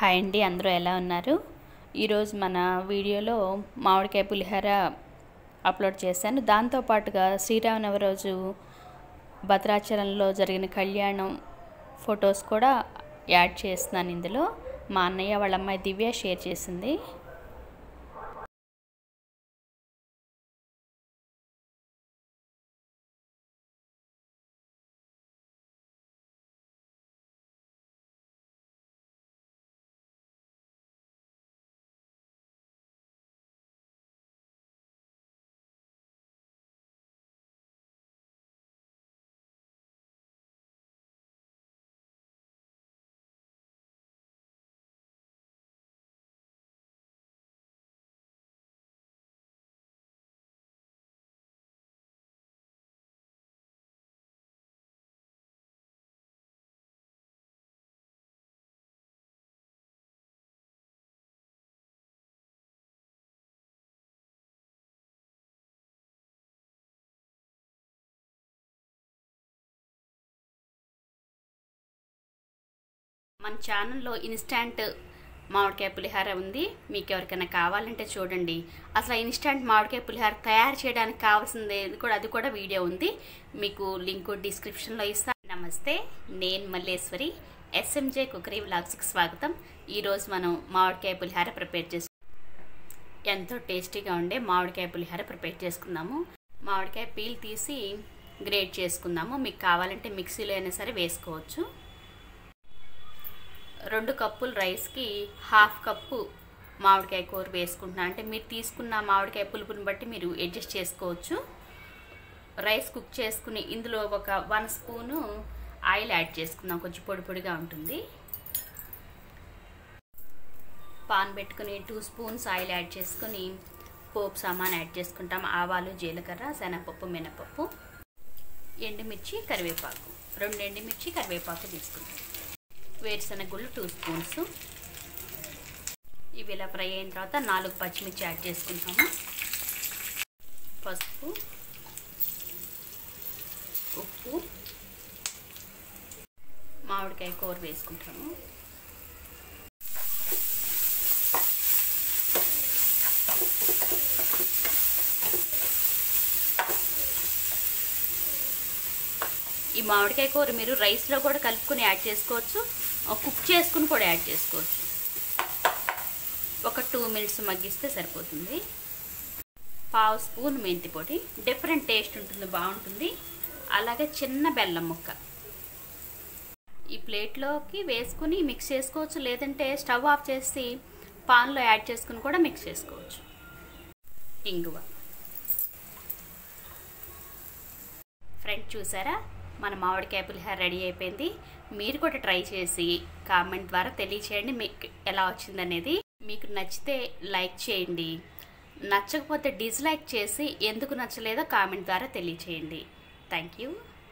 hi అండి అందరూ ఎలా ఉన్నారు ఈరోజు మన వీడియోలో మామిడికాయ పులిహోర అప్లోడ్ చేశాను దాంతోపాటుగా శ్రీరామనవమి రోజు భద్రాచలంలో జరిగిన కళ్యాణం ఫొటోస్ కూడా యాడ్ చేస్తున్నాను ఇందులో మా అన్నయ్య వాళ్ళ అమ్మాయి దివ్య షేర్ చేసింది మన ఛానల్లో ఇన్స్టాంట్ మామిడికాయ పులిహార ఉంది మీకు ఎవరికైనా కావాలంటే చూడండి అసలు ఇన్స్టాంట్ మామిడికాయ పులిహార తయారు చేయడానికి కావాల్సింది కూడా అది కూడా వీడియో ఉంది మీకు లింక్ డిస్క్రిప్షన్లో ఇస్తాను నమస్తే నేను మల్లేశ్వరి ఎస్ఎంజే కుకరీ వ్లాగ్స్కి స్వాగతం ఈరోజు మనం మామిడికాయ పులిహార ప్రిపేర్ చేసు ఎంతో టేస్టీగా ఉండే మామిడికాయ పులిహార ప్రిపేర్ చేసుకుందాము మామిడికాయ పీల్ తీసి గ్రేట్ చేసుకుందాము మీకు కావాలంటే మిక్సీలో అయినా సరే వేసుకోవచ్చు రెండు కప్పులు రైస్కి హాఫ్ కప్పు మామిడికాయ కూర వేసుకుంటున్నా అంటే మీరు తీసుకున్న మామిడికాయ పులుపుని బట్టి మీరు అడ్జస్ట్ చేసుకోవచ్చు రైస్ కుక్ చేసుకుని ఇందులో ఒక వన్ స్పూను ఆయిల్ యాడ్ చేసుకుందాం కొంచెం పొడి పొడిగా ఉంటుంది పాన్ పెట్టుకుని టూ స్పూన్స్ ఆయిల్ యాడ్ చేసుకుని పోపు సామాన్ యాడ్ చేసుకుంటాం ఆవాలు జీలకర్ర శనగపప్పు మినపప్పు ఎండుమిర్చి కరివేపాకు రెండు ఎండుమిర్చి కరివేపాకు తీసుకుంటాం వేరుశనగ గుళ్ళు టూ స్పూన్స్ ఇవి ఇలా ఫ్రై అయిన తర్వాత నాలుగు పచ్చిమిర్చి యాడ్ చేసుకుంటాము పసుపు ఉప్పు మామిడికాయ కూర వేసుకుంటాము ఈ మామిడికాయ కూర మీరు రైస్లో కూడా కలుపుకొని యాడ్ చేసుకోవచ్చు కుక్ చేసుకుని కూడా యాడ్ చేసుకోవచ్చు ఒక టూ మినిట్స్ మగ్గిస్తే సరిపోతుంది పావు స్పూన్ మెంతి పొడి డిఫరెంట్ టేస్ట్ ఉంటుంది బాగుంటుంది అలాగే చిన్న బెల్లం ముక్క ఈ ప్లేట్లోకి వేసుకుని మిక్స్ చేసుకోవచ్చు లేదంటే స్టవ్ ఆఫ్ చేసి పాన్లో యాడ్ చేసుకుని కూడా మిక్స్ చేసుకోవచ్చు ఇంగువ ఫ్రెండ్ చూసారా మన మామిడికాయ పులిహార రెడీ అయిపోయింది మీరు కూడా ట్రై చేసి కామెంట్ ద్వారా తెలియచేయండి మీకు ఎలా వచ్చిందనేది మీకు నచ్చితే లైక్ చేయండి నచ్చకపోతే డిస్లైక్ చేసి ఎందుకు నచ్చలేదో కామెంట్ ద్వారా తెలియచేయండి థ్యాంక్ యూ